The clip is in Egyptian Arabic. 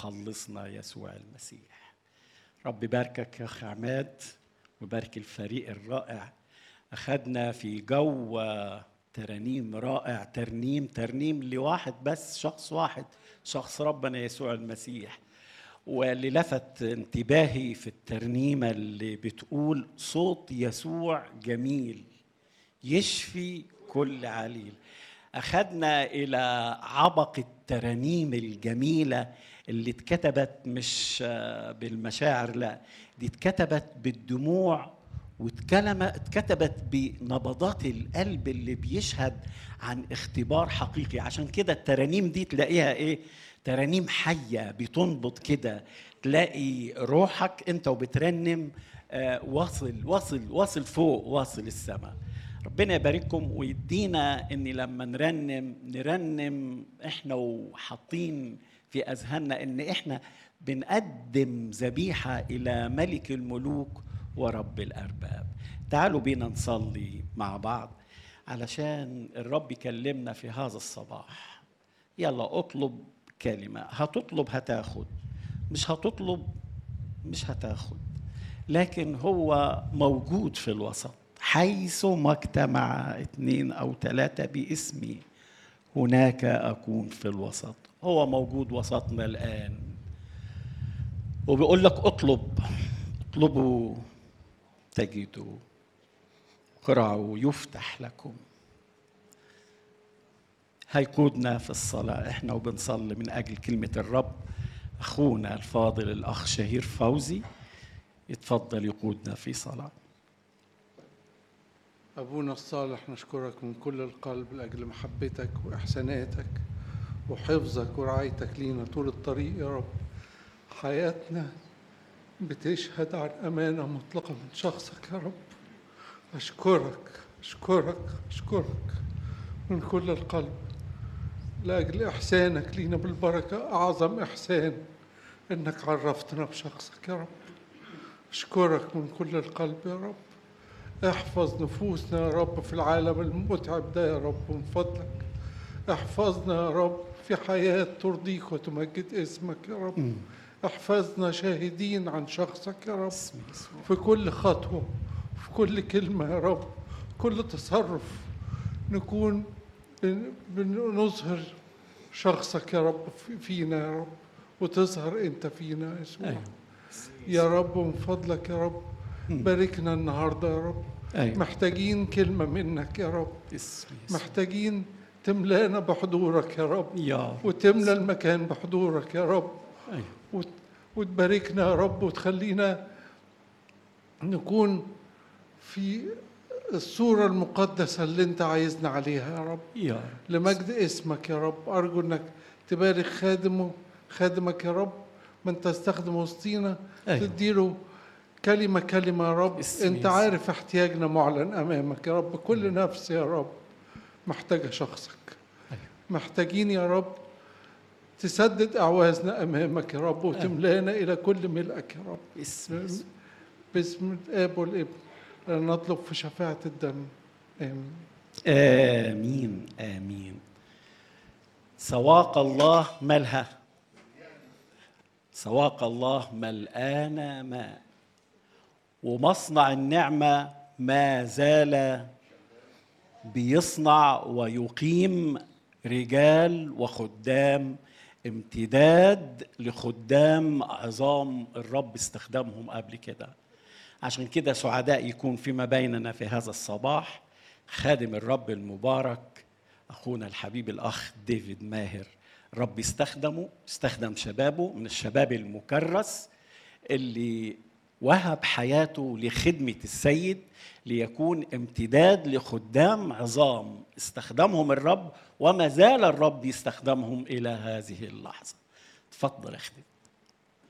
ومخلصنا يسوع المسيح رب باركك يا اخ عماد وبارك الفريق الرائع اخذنا في جو ترانيم رائع ترنيم ترنيم لواحد بس شخص واحد شخص ربنا يسوع المسيح واللي لفت انتباهي في الترنيمة اللي بتقول صوت يسوع جميل يشفي كل عليل أخذنا إلى عبق الترانيم الجميلة اللي اتكتبت مش بالمشاعر لا دي اتكتبت بالدموع واتكتبت بنبضات القلب اللي بيشهد عن اختبار حقيقي عشان كده الترانيم دي تلاقيها ايه ترانيم حيه بتنبض كده تلاقي روحك انت وبترنم آه واصل واصل واصل فوق واصل السماء ربنا يبارككم ويدينا ان لما نرنم نرنم احنا وحاطين في اذهاننا ان احنا بنقدم ذبيحه الى ملك الملوك ورب الارباب تعالوا بينا نصلي مع بعض علشان الرب يكلمنا في هذا الصباح يلا اطلب كلمه هتطلب هتاخد مش هتطلب مش هتاخد لكن هو موجود في الوسط حيث ما اجتمع اثنين او ثلاثه باسمي هناك اكون في الوسط هو موجود وسطنا الان وبيقول لك اطلب اطلبوا تجدوا قرعوا يفتح لكم هيقودنا في الصلاة احنا وبنصلي من أجل كلمة الرب أخونا الفاضل الأخ شهير فوزي يتفضل يقودنا في صلاة أبونا الصالح نشكرك من كل القلب لأجل محبتك وإحساناتك وحفظك ورعايتك لينا طول الطريق يا رب حياتنا بتشهد عن أمانة مطلقة من شخصك يا رب أشكرك أشكرك أشكرك من كل القلب لأجل إحسانك لينا بالبركة أعظم إحسان إنك عرفتنا بشخصك يا رب أشكرك من كل القلب يا رب احفظ نفوسنا يا رب في العالم المتعب ده يا رب من فضلك احفظنا يا رب في حياة ترضيك وتمجد اسمك يا رب احفظنا شاهدين عن شخصك يا رب في كل خطوة في كل كلمة يا رب كل تصرف نكون بنظهر شخصك يا رب فينا يا رب وتظهر انت فينا يا يسوع أيوة. يا رب من فضلك يا رب باركنا النهارده يا رب أيوة. محتاجين كلمة منك يا رب باسم يسوع. محتاجين تملانا بحضورك يا رب يا رب. وتملى المكان بحضورك يا رب أيوة. وت- وتباركنا يا رب وتخلينا نكون في الصورة المقدسة اللي انت عايزنا عليها يا رب يا رب لمجد اسمك يا رب أرجو انك تبارك خادمه خادمك يا رب من تستخدم وسطينا أيوة. تديله كلمة كلمة يا رب باسم انت يسوع. عارف احتياجنا معلن امامك يا رب كل نفس يا رب محتاجة شخصك أيوة. محتاجين يا رب تسدد أعوازنا أمامك يا رب وتملانا إلى كل ملئك يا رب باسم يسوع. باسم الآب والابن نطلب في شفاعة الدم آمين آمين آمين سواق الله ملها سواق الله ملآن ماء ومصنع النعمة ما زال بيصنع ويقيم رجال وخدام امتداد لخدام عظام الرب استخدمهم قبل كده عشان كده سعداء يكون فيما بيننا في هذا الصباح خادم الرب المبارك اخونا الحبيب الاخ ديفيد ماهر رب استخدمه استخدم شبابه من الشباب المكرس اللي وهب حياته لخدمة السيد ليكون امتداد لخدام عظام استخدمهم الرب وما زال الرب يستخدمهم إلى هذه اللحظة تفضل يا خدم